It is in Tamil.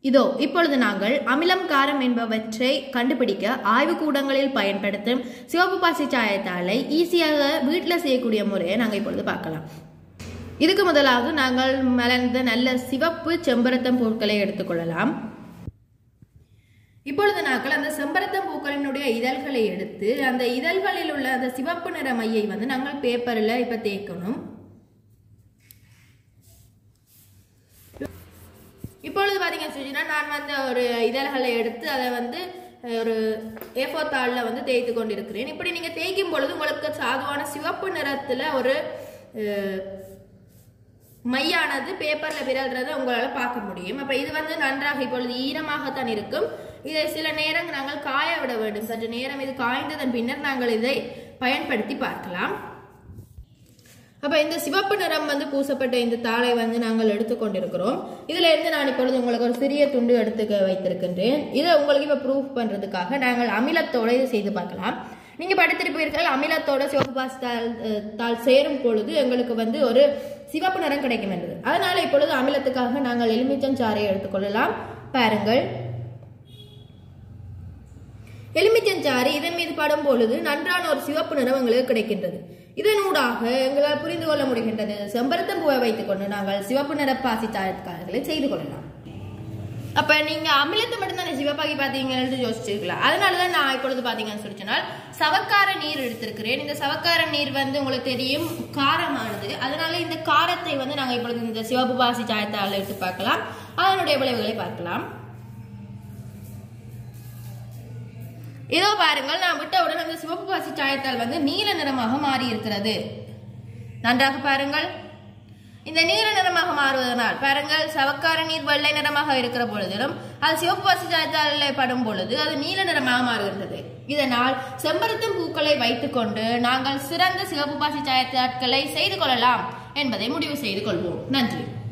இதோ இப்பொழுது நாங்கள் அமிலம் காரம் என்பவற்றை கண்டுபிடிக்க ஆய்வுக்கூடங்களில் பயன்படுத்தும் சிவப்பு பாசி சாயத்தாளை ஈஸியாக வீட்டில் செய்யக்கூடிய முறையை நாங்கள் இப்பொழுது பார்க்கலாம் இதுக்கு முதலாவது நாங்கள் மலர்ந்த நல்ல சிவப்பு செம்பரத்தம் பூக்களை எடுத்துக்கொள்ளலாம் இப்பொழுது நாங்கள் அந்த செம்பரத்தம் பூக்களினுடைய இதழ்களை எடுத்து அந்த இதழ்களில் உள்ள அந்த சிவப்பு நிற மையை வந்து நாங்கள் பேப்பரில் இப்போ தேய்க்கணும் இப்பொழுது பார்த்தீங்கன்னு சொன்னீங்கன்னா நான் வந்து ஒரு இதழ்களை எடுத்து அதை வந்து அஹ், ஒரு ஏஃபோ தாளில் வந்து தேய்த்து கொண்டிருக்கிறேன் இப்படி நீங்கள் தேய்க்கும் பொழுது உங்களுக்கு சாதுவான சிவப்பு நிறத்தில் ஒரு அஹ், மையானது பேப்பரில் விரல்றதை உங்களால் பார்க்க முடியும் அப்போ இது வந்து நன்றாக இப்பொழுது ஈரமாகத்தான் இருக்கும் இதை சில நேரம் நாங்கள் காய விட வேண்டும் சற்று நேரம் இது காய்ந்ததன் பின்னர் நாங்கள் இதை பயன்படுத்தி பார்க்கலாம் அப்ப இந்த சிவப்பு நிறம் வந்து பூசப்பட்ட இந்த தாளை வந்து நாங்கள் எடுத்துக்கொண்டிருக்கிறோம் இதுல இருந்து நான் இப்பொழுது உங்களுக்கு ஒரு சிறிய துண்டு எடுத்து வைத்திருக்கின்றேன் இதை உங்களுக்கு இப்ப ப்ரூஃப் பண்றதுக்காக நாங்கள் அமிலத்தோட இதை செய்து பார்க்கலாம் நீங்க படித்திருப்பீர்கள் அமிலத்தோட சிவப்பு பாசி தாள் அஹ், தாள் சேரும் பொழுது எங்களுக்கு வந்து ஒரு சிவப்பு நிறம் கிடைக்கும் என்பது அதனால இப்பொழுது அமிலத்துக்காக நாங்கள் எலுமிச்சஞ்சாறை எடுத்துக்கொள்ளலாம் பாருங்கள் எலுமிச்சஞ்சாறு இதன் மீது படும் பொழுது நன்றான ஒரு சிவப்பு நிறம் எங்களுக்கு கிடைக்கின்றது இதனூடாக எங்களால் புரிந்து கொள்ள முடிகின்றது செம்பருத்தம் பூவை வைத்துக் கொண்டு நாங்கள் சிவப்பு நிற பாசி சாயக்காரர்களை செய்து கொள்ளலாம் அப்ப நீங்க அமிலத்தை மட்டும்தானே சிவப்பாக்கி பாத்தீங்கன்னு யோசிச்சிருக்கலாம் அதனாலதான் நான் இப்பொழுது பாத்தீங்கன்னு சொல்லி சொன்னால் சவக்கார நீர் எடுத்திருக்கிறேன் இந்த சவக்கார நீர் வந்து உங்களுக்கு தெரியும் காரமானது அதனால இந்த காரத்தை வந்து நாங்க இப்பொழுது இந்த சிவப்பு பாசி சாயத்தால் எடுத்து பார்க்கலாம் அதனுடைய விளைவுகளை பார்க்கலாம் இதோ பாருங்கள் நான் விட்டவுடன் அந்த சிவப்பு பாசி சாயத்தால் வந்து நீல நிறமாக மாறி இருக்கிறது நன்றாக பாருங்கள் இந்த நீல நிறமாக மாறுவதனால் பாருங்கள் சவக்கார நீர் வெள்ளை நிறமாக இருக்கிற பொழுதிலும் அது சிவப்பு பாசி சாயத்தாலே படும் பொழுது அது நீல நிறமாக மாறுகின்றது இதனால் செம்பருத்தம் பூக்களை வைத்துக்கொண்டு நாங்கள் சிறந்த சிவப்பு பாசி சாயத்தாட்களை செய்து கொள்ளலாம் என்பதை முடிவு செய்து கொள்வோம் நன்றி